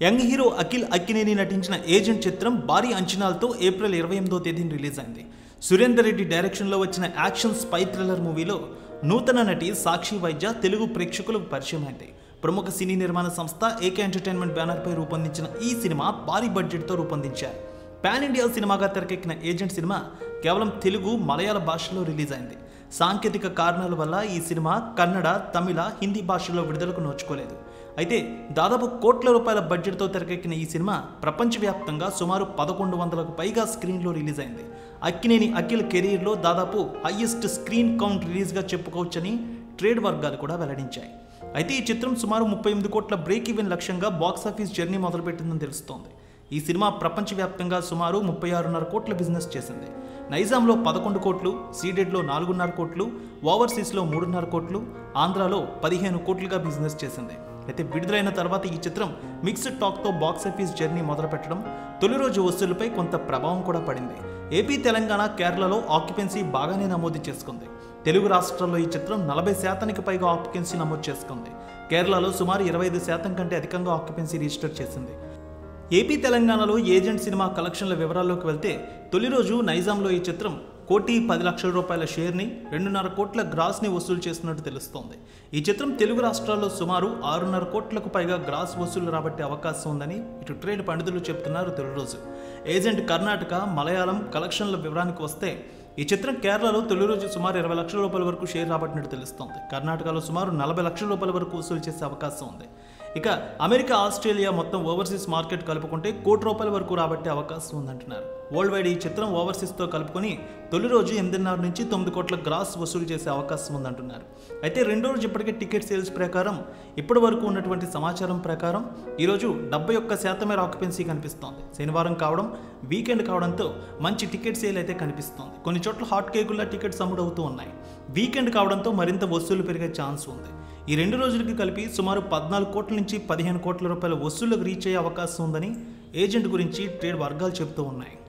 young hero Akhil Akkineni నటించిన agent చిత్రం భారీ అంచనాలతో ఏప్రిల్ ఇరవై ఎనిమిదో తేదీన రిలీజ్ అయింది సురేందర్ రెడ్డి డైరెక్షన్లో వచ్చిన యాక్షన్ స్పై థ్రిల్లర్ మూవీలో నూతన నటి సాక్షి వైద్య తెలుగు ప్రేక్షకులకు పరిచయం అయింది ప్రముఖ సినీ నిర్మాణ సంస్థ ఏకే ఎంటర్టైన్మెంట్ బ్యానర్పై రూపొందించిన ఈ సినిమా భారీ బడ్జెట్తో రూపొందించారు పాన్ ఇండియా సినిమాగా తెరకెక్కిన ఏజెంట్ సినిమా కేవలం తెలుగు మలయాళ భాషలో రిలీజ్ అయింది సాంకేతిక కారణాల వల్ల ఈ సినిమా కన్నడ తమిళ హిందీ భాషల్లో విడుదలకు నోచుకోలేదు అయితే దాదాపు కోట్ల రూపాయల బడ్జెట్తో తెరకెక్కిన ఈ సినిమా ప్రపంచవ్యాప్తంగా సుమారు పదకొండు వందలకు పైగా స్క్రీన్లో రిలీజ్ అయింది అక్కినేని అఖిల్ కెరీర్లో దాదాపు హయ్యెస్ట్ స్క్రీన్ కౌంట్ రిలీజ్గా చెప్పుకోవచ్చని ట్రేడ్ వర్గాలు కూడా వెల్లడించాయి అయితే ఈ చిత్రం సుమారు ముప్పై ఎనిమిది కోట్ల బ్రేక్ ఈవెన్ లక్ష్యంగా బాక్సాఫీస్ జర్నీ మొదలుపెట్టిందని తెలుస్తోంది ఈ సినిమా ప్రపంచవ్యాప్తంగా సుమారు ముప్పై ఆరున్నర కోట్ల బిజినెస్ చేసింది నైజాంలో పదకొండు కోట్లు సీడెడ్లో నాలుగున్నర కోట్లు ఓవర్సీస్లో మూడున్నర కోట్లు ఆంధ్రాలో పదిహేను కోట్లుగా బిజినెస్ చేసింది అయితే విడుదలైన తర్వాత ఈ చిత్రం మిక్స్డ్ టాక్తో బాక్సాఫీస్ జర్నీ మొదలుపెట్టడం తొలి రోజు వసూళ్లపై కొంత ప్రభావం కూడా పడింది ఏపీ తెలంగాణ కేరళలో ఆక్యుపెన్సీ బాగానే నమోదు చేసుకుంది తెలుగు రాష్ట్రాల్లో ఈ చిత్రం నలభై శాతానికి పైగా ఆక్యుపెన్సీ నమోదు చేసుకుంది కేరళలో సుమారు ఇరవై ఐదు శాతం కంటే అధికంగా ఆక్యుపెన్సీ రిజిస్టర్ చేసింది ఏపీ తెలంగాణలో ఏజెంట్ సినిమా కలెక్షన్ల వివరాల్లోకి వెళ్తే తొలి రోజు నైజాంలో ఈ చిత్రం కోటి పది లక్షల రూపాయల షేర్ని రెండున్నర కోట్ల గ్రాస్ని వసూలు చేస్తున్నట్టు తెలుస్తోంది ఈ చిత్రం తెలుగు రాష్ట్రాల్లో సుమారు ఆరున్నర కోట్లకు పైగా గ్రాస్ వసూలు రాబట్టే అవకాశం ఉందని ఇటు ట్రేడ్ పండితులు చెప్తున్నారు తొలి రోజు ఏజెంట్ కర్ణాటక మలయాళం కలెక్షన్ల వివరానికి వస్తే ఈ చిత్రం కేరళలో తొలి రోజు సుమారు ఇరవై లక్షల రూపాయల వరకు షేర్ రాబట్టినట్టు తెలుస్తోంది కర్ణాటకలో సుమారు నలభై లక్షల రూపాయల వరకు వసూలు చేసే అవకాశం ఉంది ఇక అమెరికా ఆస్ట్రేలియా మొత్తం ఓవర్సీస్ మార్కెట్ కలుపుకుంటే కోటి రూపాయల వరకు రాబట్టే అవకాశం ఉందంటున్నారు వరల్డ్ వైడ్ ఈ చిత్రం ఓవర్సీస్తో కలుపుకొని తొలి రోజు ఎనిమిదిన్నర నుంచి తొమ్మిది కోట్ల గ్రాస్ వసూలు చేసే అవకాశం ఉందంటున్నారు అయితే రెండో రోజు ఇప్పటికే టికెట్ సేల్స్ ప్రకారం ఇప్పటి వరకు ఉన్నటువంటి సమాచారం ప్రకారం ఈరోజు డెబ్బై ఒక్క శాతమే ఆక్యుపెన్సీ కనిపిస్తోంది శనివారం కావడం వీకెండ్ కావడంతో మంచి టికెట్ సేల్ అయితే కనిపిస్తోంది కొన్ని చోట్ల హాట్ కేకుల్లో టికెట్స్ అమ్ముడవుతూ ఉన్నాయి వీకెండ్ కావడంతో మరింత వసూలు పెరిగే ఛాన్స్ ఉంది ఈ రెండు రోజులకి కలిపి సుమారు పద్నాలుగు కోట్ల నుంచి పదిహేను కోట్ల రూపాయల వసూళ్లకు రీచ్ అయ్యే అవకాశం ఉందని ఏజెంట్ గురించి ట్రేడ్ వర్గాలు చెబుతూ ఉన్నాయి